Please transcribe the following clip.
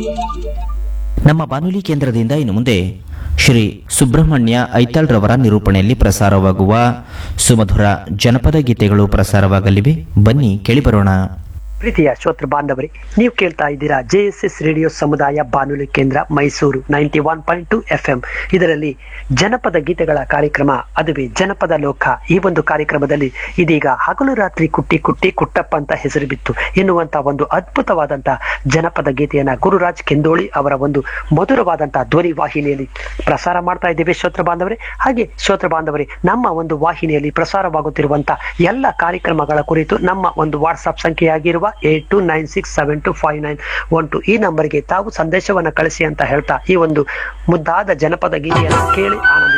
ನಮ್ಮ ಬಾನುಲಿ ಕೇಂದ್ರದಿಂದ ಇನ್ನು ಮುಂದೆ ಶ್ರೀ ಸುಬ್ರಹ್ಮಣ್ಯ ಐತಾಳ್ ರವರ ನಿರೂಪಣೆಯಲ್ಲಿ ಪ್ರಸಾರವಾಗುವ ಸುಮಧುರ ಜನಪದ ಗೀತೆಗಳು ಪ್ರಸಾರವಾಗಲಿವೆ ಬನ್ನಿ ಕೇಳಿಬರೋಣ ಪ್ರೀತಿಯ ಶ್ರೋತೃ ಬಾಂಧವರೇ ನೀವು ಕೇಳ್ತಾ ಇದ್ದೀರಾ ಜೆ ಎಸ್ ಎಸ್ ರೇಡಿಯೋ ಸಮುದಾಯ ಬಾನುಲಿ ಕೇಂದ್ರ Mysuru ninety one point two F M ಇದರಲ್ಲಿ ಜನಪದ ಗೀತೆಗಳ ಕಾರ್ಯಕ್ರಮ ಅದುವೇ ಜನಪದ ಲೋಕ ಈ ಒಂದು ಕಾರ್ಯಕ್ರಮದಲ್ಲಿ ಇದೀಗ ಹಗಲು ರಾತ್ರಿ ಕುಟ್ಟಿ ಕುಟ್ಟಿ ಕುಟ್ಟಪ್ಪ ಅಂತ ಹೆಸರು ಬಿತ್ತು ಎನ್ನುವಂತ ಒಂದು ಅದ್ಭುತವಾದಂತ ಜನಪದ ಗೀತೆಯನ್ನ ಗುರುರಾಜ್ ಕೆಂದೋಳಿ ಅವರ ಒಂದು ಮಧುರವಾದಂತಹ ಧ್ವನಿ ವಾಹಿನಿಯಲ್ಲಿ ಪ್ರಸಾರ ಮಾಡ್ತಾ ಇದ್ದೇವೆ ಶ್ರೋತೃ ಬಾಂಧವರೇ ಹಾಗೆ ಶ್ರೋತೃ ಬಾಂಧವರೇ ನಮ್ಮ ಒಂದು ವಾಹಿನಿಯಲ್ಲಿ ಪ್ರಸಾರವಾಗುತ್ತಿರುವಂತ ಎಲ್ಲ ಕಾರ್ಯಕ್ರಮಗಳ ಕುರಿತು ನಮ್ಮ ಒಂದು ವಾಟ್ಸ್ಆಪ್ ಸಂಖ್ಯೆಯಾಗಿರುವ eight two nine six seven two five nine one two ಈ ನಂಬರ್ಗೆ ತಾವು ಸಂದೇಶವನ್ನ ಕಳಿಸಿ ಅಂತ ಹೇಳ್ತಾ ಈ ಒಂದು ಮುದ್ದಾದ ಜನಪದ ಗೀತೆಯನ್ನು ಕೇಳಿ ಆನಂದಿಸಿ